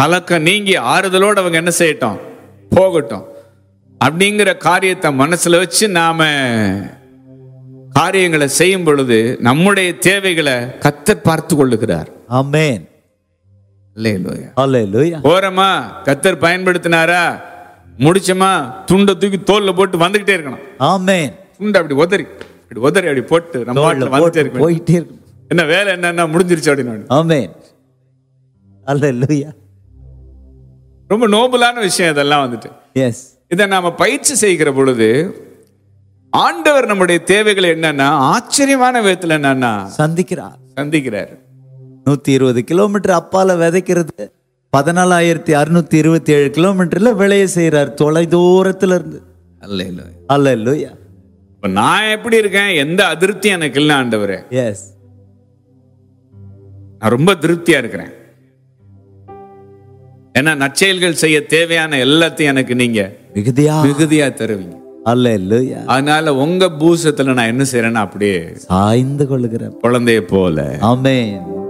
கலக்கம் நீங்கி ஆறுதலோடு அவங்க என்ன செய்யட்டும் போகட்டும் அப்படிங்கிற காரியத்தை மனசுல வச்சு நாம காரியங்களை செய்யும் பொழுது நம்முடைய தேவைகளை கத்தர் பார்த்து கொள்ளுகிறார் ஆமென் இல்லையா ஹalleluya ஓரமா கத்தர் பயன்படுத்தினாரா முடிச்சமா துண்டை தூக்கி தோல்ல போட்டு வந்துகிட்டே இருக்கணும் ஆமென் துண்டை அப்படி உதறி இப்படி உதறி அப்படி போட்டு நம்ம தோள்ல பாட்டுல வந்துட்டே போட்டு இருக்கணும் போயிட்டே இருக்கு என்ன வேலை என்னன்னா முடிஞ்சிருச்சு அப்படின்னு ஆமென் ஹalleluya ரொம்ப நோபலான விஷயம் இதெல்லாம் வந்துட்டு எஸ் இதை நாம பயிற்சி செய்கிற பொழுது ஆண்டவர் நம்முடைய தேவைகள் என்னன்னா ஆச்சரியமான விதத்துல என்னன்னா சந்திக்கிறார் சந்திக்கிறார் நூத்தி இருபது கிலோமீட்டர் அப்பால விதைக்கிறது பதினாலாயிரத்தி அறுநூத்தி இருபத்தி ஏழு கிலோமீட்டர்ல விளைய செய்யறார் தொலை தூரத்துல இருந்து அல்ல ஹalleluya இப்ப நான் எப்படி இருக்கேன் எந்த அதிருப்தியும் எனக்கு இல்லை ஆண்டவரே எஸ் நான் ரொம்ப திருப்தியா இருக்கிறேன் ஏன்னா நற்செயல்கள் செய்ய தேவையான எல்லாத்தையும் எனக்கு நீங்க மிகுதியா மிகுதியா தருவீங்க ஹalleluya அதனால உங்க பூசத்துல நான் என்ன செய்யறேன்னா அப்படியே சாய்ந்து கொள்ளுகிற குழந்தைய போல ஆமென்